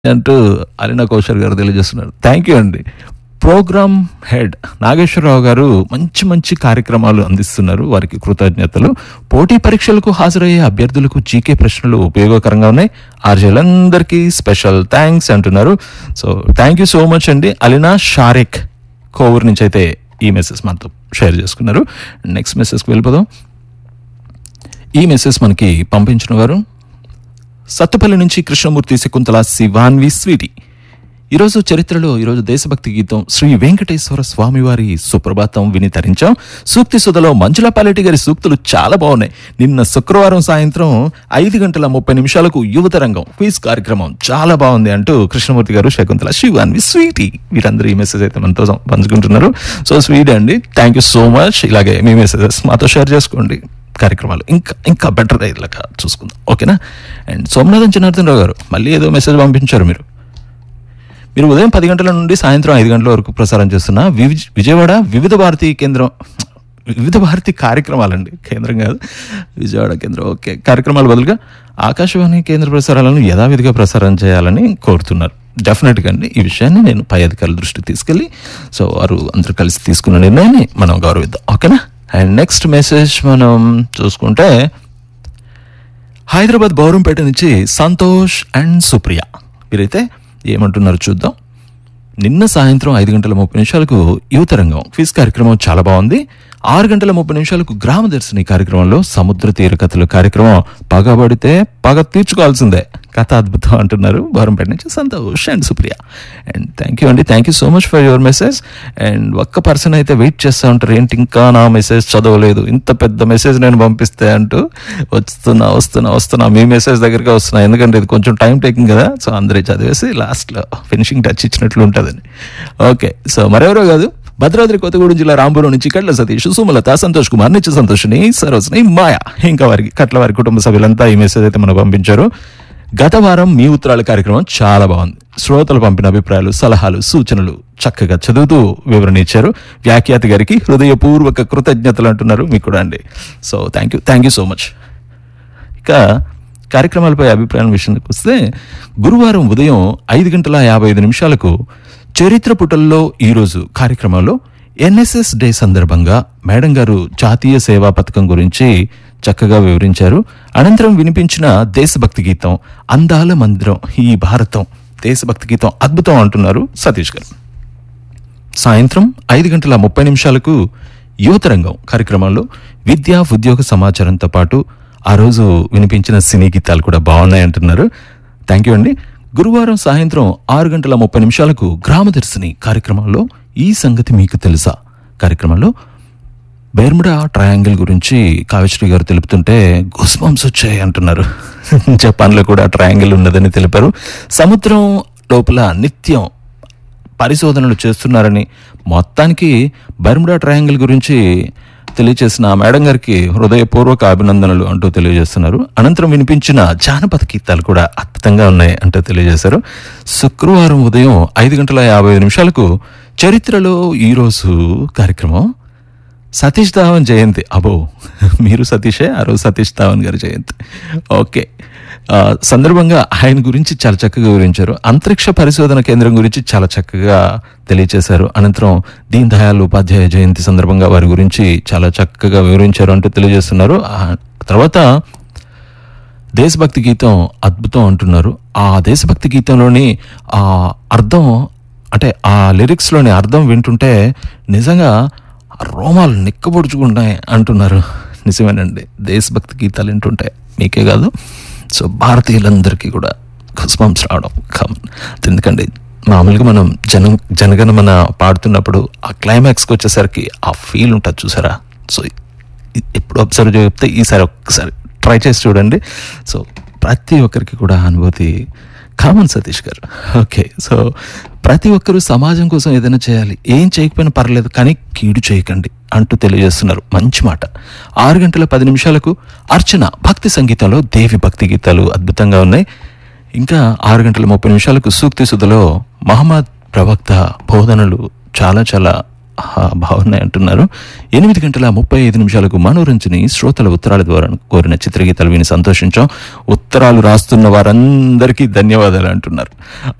అంటూ అలీనా కౌశర్ గారు తెలియజేస్తున్నారు థ్యాంక్ యూ అండి ప్రోగ్రామ్ హెడ్ నాగేశ్వరరావు గారు మంచి మంచి కార్యక్రమాలు అందిస్తున్నారు వారికి కృతజ్ఞతలు పోటీ పరీక్షలకు హాజరయ్యే అభ్యర్థులకు జీకే ప్రశ్నలు ఉపయోగకరంగా ఉన్నాయి ఆర్జీలందరికీ స్పెషల్ థ్యాంక్స్ అంటున్నారు so thank you so much అండి అలీనా షారిక్ కోవూరు నుంచి అయితే ఈ మెసేజ్ మనతో షేర్ చేసుకున్నారు నెక్స్ట్ మెసేజ్కి వెళ్ళిపోదాం ఈ మెసేజ్ మనకి పంపించిన వారు సత్తుపల్లి నుంచి కృష్ణమూర్తి శకుంతల శివాన్వి స్వీటి ఈరోజు చరిత్రలో ఈరోజు దేశభక్తి గీతం శ్రీ వెంకటేశ్వర స్వామివారి సుప్రభాతం విని తరించాం సూక్తి సుధలో మంజుల పాలెటి గారి సూక్తులు చాలా బాగున్నాయి నిన్న శుక్రవారం సాయంత్రం ఐదు గంటల ముప్పై నిమిషాలకు యువత రంగం క్విజ్ కార్యక్రమం చాలా బాగుంది అంటూ కృష్ణమూర్తి గారు శకుంతల శివాన్వి స్వీటి వీరందరూ ఈ మెసేజ్ అయితే మనతో పంచుకుంటున్నారు సో స్వీట్ అండి థ్యాంక్ యూ సో మచ్ ఇలాగే మీ మెసేజెస్ మాతో షేర్ చేసుకోండి కార్యక్రమాలు ఇంకా ఇంకా బెటర్ అయ్యేలాగా చూసుకుందాం ఓకేనా అండ్ సోమనాథన్ జనార్దన్ రావు గారు మళ్ళీ ఏదో మెసేజ్ పంపించారు మీరు మీరు ఉదయం పది గంటల నుండి సాయంత్రం ఐదు గంటల వరకు ప్రసారం చేస్తున్న వివి- విజయవాడ వివిధ భారతి కేంద్రం వివిధ భారతి కార్యక్రమాలండి కేంద్రం కాదు విజయవాడ కేంద్రం ఓకే కార్యక్రమాల బదులుగా ఆకాశవాణి కేంద్ర ప్రసారాలను యథావిధిగా ప్రసారం చేయాలని కోరుతున్నారు డెఫినెట్గా అండి ఈ విషయాన్ని నేను పై అధికారుల దృష్టికి తీసుకెళ్ళి సో వారు అందరూ కలిసి తీసుకున్న నిర్ణయాన్ని మనం గౌరవిద్దాం ఓకేనా అండ్ నెక్స్ట్ మెసేజ్ మనం చూసుకుంటే హైదరాబాద్ బౌరంపేట నుంచి సంతోష్ అండ్ సుప్రియ మీరైతే ఏమంటున్నారు చూద్దాం నిన్న సాయంత్రం ఐదు గంటల ముప్పై నిమిషాలకు యువత రంగం క్విజ్ కార్యక్రమం చాలా బాగుంది ఆరు గంటల ముప్పై నిమిషాలకు గ్రామ దర్శిని కార్యక్రమంలో సముద్ర తీర కథలు కార్యక్రమం పగబడితే పగ తీర్చుకోవాల్సిందే కథ అద్భుతం అంటున్నారు బౌరంపేట నుంచి Santosh and Supriya and thank you అండి thank you so much for your message and ఒక్క పర్సన్ అయితే వెయిట్ చేస్తూ ఉంటారు ఏంటి ఇంకా నా మెసేజ్ చదవలేదు ఇంత పెద్ద మెసేజ్ నేను పంపిస్తే అంటూ వస్తున్నా వస్తున్నా వస్తున్నా మీ మెసేజ్ దగ్గరికి వస్తున్నా ఎందుకంటే ఇది కొంచెం టైం టేకింగ్ కదా సో అందరూ చదివేసి లాస్ట్లో ఫినిషింగ్ టచ్ ఇచ్చినట్లు ఉంటుందని ఓకే సో మరెవరో కాదు భద్రాద్రి కొత్తగూడెం జిల్లా రాంపురం నుంచి కట్ల సతీష్ సుమలత సంతోష్ కుమార్ నిత్య సంతోషిని సరోజిని మాయా ఇంకా వారికి కట్ల వారి కుటుంబ సభ్యులంతా ఈ మెసేజ్ అయితే మనకు పంపించారు గత వారం మీ ఉత్తరాల కార్యక్రమం చాలా బాగుంది శ్రోతలు పంపిన అభిప్రాయాలు సలహాలు సూచనలు చక్కగా చదువుతూ వివరణ ఇచ్చారు వ్యాఖ్యాతి గారికి హృదయపూర్వక కృతజ్ఞతలు అంటున్నారు మీకు కూడా అండి so thank you thank you so much ఇక కార్యక్రమాలపై అభిప్రాయం విషయానికి వస్తే గురువారం ఉదయం ఐదు గంటల యాభై ఐదు నిమిషాలకు చరిత్ర పుటల్లో ఈరోజు కార్యక్రమంలో ఎన్ఎస్ఎస్ డే సందర్భంగా మేడం గారు జాతీయ సేవా పథకం గురించి చక్కగా వివరించారు అనంతరం వినిపించిన దేశభక్తి గీతం అందాల మందిరం ఈ భారతం దేశభక్తి గీతం అద్భుతం అంటున్నారు సతీష్ గారు సాయంత్రం ఐదు గంటల ముప్పై నిమిషాలకు యువత రంగం కార్యక్రమంలో విద్యా ఉద్యోగ సమాచారంతో పాటు ఆ రోజు వినిపించిన సినీ గీతాలు కూడా బాగున్నాయి అంటున్నారు థ్యాంక్ యూ అండి గురువారం సాయంత్రం ఆరు గంటల ముప్పై నిమిషాలకు గ్రామదర్శిని కార్యక్రమంలో ఈ సంగతి మీకు తెలుసా కార్యక్రమంలో బెర్ముడా ట్రయాంగిల్ గురించి కావ్యశ్రీ గారు తెలుపుతుంటే గుస్బంస్ వచ్చాయి అంటున్నారు జపాన్లో కూడా ట్రయాంగిల్ ఉన్నదని తెలిపారు సముద్రం లోపల నిత్యం పరిశోధనలు చేస్తున్నారని మొత్తానికి బర్ముడా ట్రయాంగిల్ గురించి తెలియజేసిన ఆ మేడం గారికి హృదయపూర్వక అభినందనలు అంటూ తెలియజేస్తున్నారు అనంతరం వినిపించిన జానపద గీతాలు కూడా అద్భుతంగా ఉన్నాయి అంటూ తెలియజేశారు శుక్రవారం ఉదయం ఐదు గంటల యాభై ఐదు నిమిషాలకు చరిత్రలో ఈరోజు కార్యక్రమం సతీష్ ధావన్ జయంతి అబో మీరు సతీషే ఆ రోజు సతీష్ ధావన్ గారి జయంతి ఓకే ఆ, సందర్భంగా ఆయన గురించి చాలా చక్కగా వివరించారు అంతరిక్ష పరిశోధన కేంద్రం గురించి చాలా చక్కగా తెలియచేశారు అనంతరం దీన్ దయాళ్ ఉపాధ్యాయ జయంతి సందర్భంగా వారి గురించి చాలా చక్కగా వివరించారు అంటూ తెలియజేస్తున్నారు ఆ తర్వాత దేశభక్తి గీతం అద్భుతం అంటున్నారు ఆ దేశభక్తి గీతంలోని ఆ అర్థం అంటే ఆ లిరిక్స్లోని అర్థం వింటుంటే నిజంగా రోమాలు నిక్కబొడుచుకుంటాయి అంటున్నారు నిజమేనండి దేశభక్తి గీతాలు వింటుంటే మీకే కాదు సో భారతీయులందరికీ కూడా కుస్బంస్ రావడం కామన్ ఎందుకంటే మామూలుగా మనం జన జనగణమన పాడుతున్నప్పుడు ఆ క్లైమాక్స్కి వచ్చేసరికి ఆ ఫీల్ ఉంటుంది చూసారా సో ఇ- ఎప్పుడు అబ్జర్వ్ చెప్తే ఈసారి ఒక్కసారి ట్రై చేసి చూడండి సో ప్రతి ఒక్కరికి కూడా ఆ అనుభూతి కామన్ సతీష్ గారు ఓకే సో ప్రతి ఒక్కరూ సమాజం కోసం ఏదైనా చేయాలి ఏం చేయకపోయినా పర్లేదు కానీ కీడు చేయకండి అంటూ తెలియజేస్తున్నారు మంచి మాట ఆరు గంటల పది నిమిషాలకు అర్చన భక్తి సంగీతంలో దేవి భక్తి గీతాలు అద్భుతంగా ఉన్నాయి ఇంకా ఆరు గంటల ముప్పై నిమిషాలకు సూక్తి సుధలో మహమ్మద్ ప్రవక్త బోధనలు చాలా చాలా ఆహా, బాగున్నాయి అంటున్నారు ఎనిమిది గంటల ముప్పై ఐదు నిమిషాలకు మనోరంజని శ్రోతల ఉత్తరాల ద్వారా కోరిన చిత్రగీతాలు విని సంతోషించాం ఉత్తరాలు రాస్తున్న వారందరికీ ధన్యవాదాలు అంటున్నారు